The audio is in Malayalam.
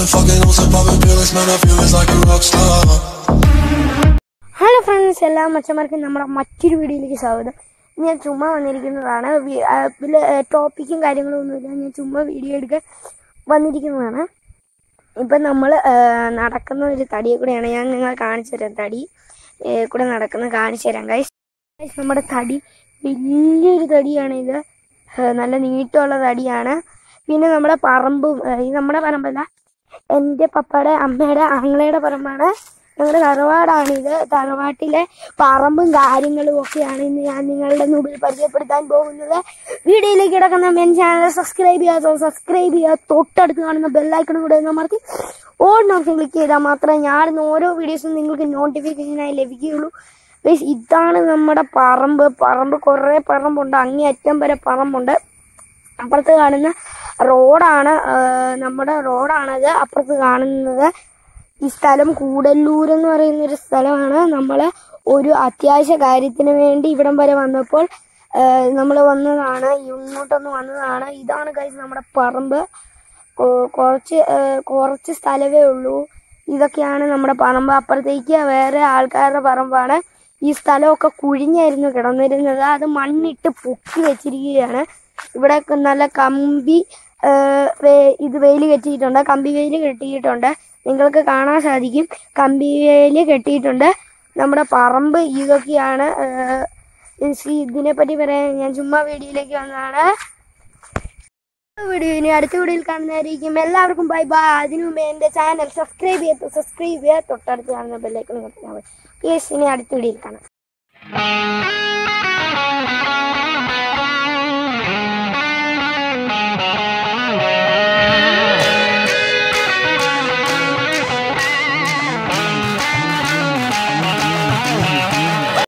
been fucking on some poppin' pills, man, I feel it's like a rock star. Hello friends എല്ലാ മച്ചന്മാർക്കും നമ്മുടെ മറ്റൊരു വീഡിയോയിലേക്ക് സ്വാഗതം ഞാൻ ചുമ്മാ വന്നിരിക്കുന്നതാണ് വി- ആ, ഇതില് ടോപ്പിക്കും കാര്യങ്ങളും ഒന്നുമില്ല ഞാൻ ചുമ്മാ വീഡിയോ എടുക്കാൻ വന്നിരിക്കുന്നതാണ് ഇപ്പം നമ്മൾ നടക്കുന്ന ഒരു തടിയെ കൂടെയാണ് ഞാൻ നിങ്ങളെ കാണിച്ചു തരാം തടി ഏ, കൂടെ നടക്കുന്ന കാണിച്ചു തരാം ഗൈസ് നമ്മുടെ തടി വലിയൊരു തടിയാണ് ഇത് ഏ, നല്ല നീട്ടമുള്ള തടിയാണ് പിന്നെ നമ്മുടെ പറമ്പും ഏ, ഇത് നമ്മുടെ പറമ്പല്ല എൻ്റെ പപ്പയുടെ അമ്മയുടെ ആങ്ങളയുടെ പറമ്പാണ് ഞങ്ങളുടെ തറവാടാണിത് തറവാട്ടിലെ പറമ്പും കാര്യങ്ങളും ഒക്കെയാണ് ഇന്ന് ഞാൻ നിങ്ങളുടെ മുമ്പിൽ പരിചയപ്പെടുത്താൻ പോകുന്നത് വീഡിയോയിലേക്ക് കിടക്കുന്ന മെൻ ചാനൽ സബ്സ്ക്രൈബ് ചെയ്യാത്തോ സബ്സ്ക്രൈബ് ചെയ്യുക തൊട്ടടുത്ത് കാണുന്ന ബെല്ലൈക്കണും കൂടെ ഒന്ന് അമർത്തി ഓൺ ഓപ്ഷൻ ക്ലിക്ക് ചെയ്താൽ മാത്രമേ ഞാനിന്ന് ഓരോ വീഡിയോസും നിങ്ങൾക്ക് നോട്ടിഫിക്കേഷനായി ലഭിക്കുകയുള്ളൂ Guys, ഇതാണ് നമ്മുടെ പറമ്പ് പറമ്പ് കുറേ പറമ്പുണ്ട് അങ്ങേയറ്റം വരെ പറമ്പുണ്ട് അപ്പുറത്ത് കാണുന്ന റോഡാണ് ആ, നമ്മുടെ റോഡാണത് അപ്പുറത്ത് കാണുന്നത് ഈ സ്ഥലം കൂടല്ലൂർ എന്ന് പറയുന്ന ഒരു സ്ഥലമാണ് നമ്മൾ ഒരു അത്യാവശ്യ കാര്യത്തിന് വേണ്ടി ഇവിടം വരെ വന്നപ്പോൾ നമ്മൾ വന്നതാണ് ഇങ്ങോട്ടൊന്ന് വന്നതാണ് ഇതാണ് കഴിച്ച് നമ്മുടെ പറമ്പ് കൊ- കുറച്ച് ആ, കുറച്ച് സ്ഥലമേ ഉള്ളൂ ഇതൊക്കെയാണ് നമ്മുടെ പറമ്പ് അപ്പുറത്തേക്ക് വേറെ ആൾക്കാരുടെ പറമ്പാണ് ഈ സ്ഥലമൊക്കെ കുഴിഞ്ഞായിരുന്നു കിടന്നിരുന്നത് അത് മണ്ണിട്ട് പൊക്കി വെച്ചിരിക്കുകയാണ് ഇവിടെ ഒക്കെ നല്ല കമ്പി ആ, വേ- ഇത് വെയിൽ കെട്ടിയിട്ടുണ്ട് കമ്പി വെയിൽ കെട്ടിയിട്ടുണ്ട് നിങ്ങൾക്ക് കാണാൻ സാധിക്കും കമ്പി വേയിൽ കെട്ടിയിട്ടുണ്ട് നമ്മുടെ പറമ്പ് ഇതൊക്കെയാണ് ആ, ഈ ഇതിനെപ്പറ്റി പറയാൻ ഞാൻ ചുമ്മാ വീഡിയോയിലേക്ക് വന്നതാണ് വീഡിയോ ഇനി അടുത്ത വീഡിയോയിൽ കാണുന്നതായിരിക്കും എല്ലാവർക്കും ബൈ ബൈ അതിനു മുമ്പ് എൻ്റെ ചാനൽ സബ്സ്ക്രൈബ് ചെയ്ത് സബ്സ്ക്രൈബ് ചെയ്യുക തൊട്ടടുത്ത് കാണുന്ന ബെല്ലൈക്കൺ യെസ് ഇനി അടുത്ത വീഡിയോയിൽ കാണാം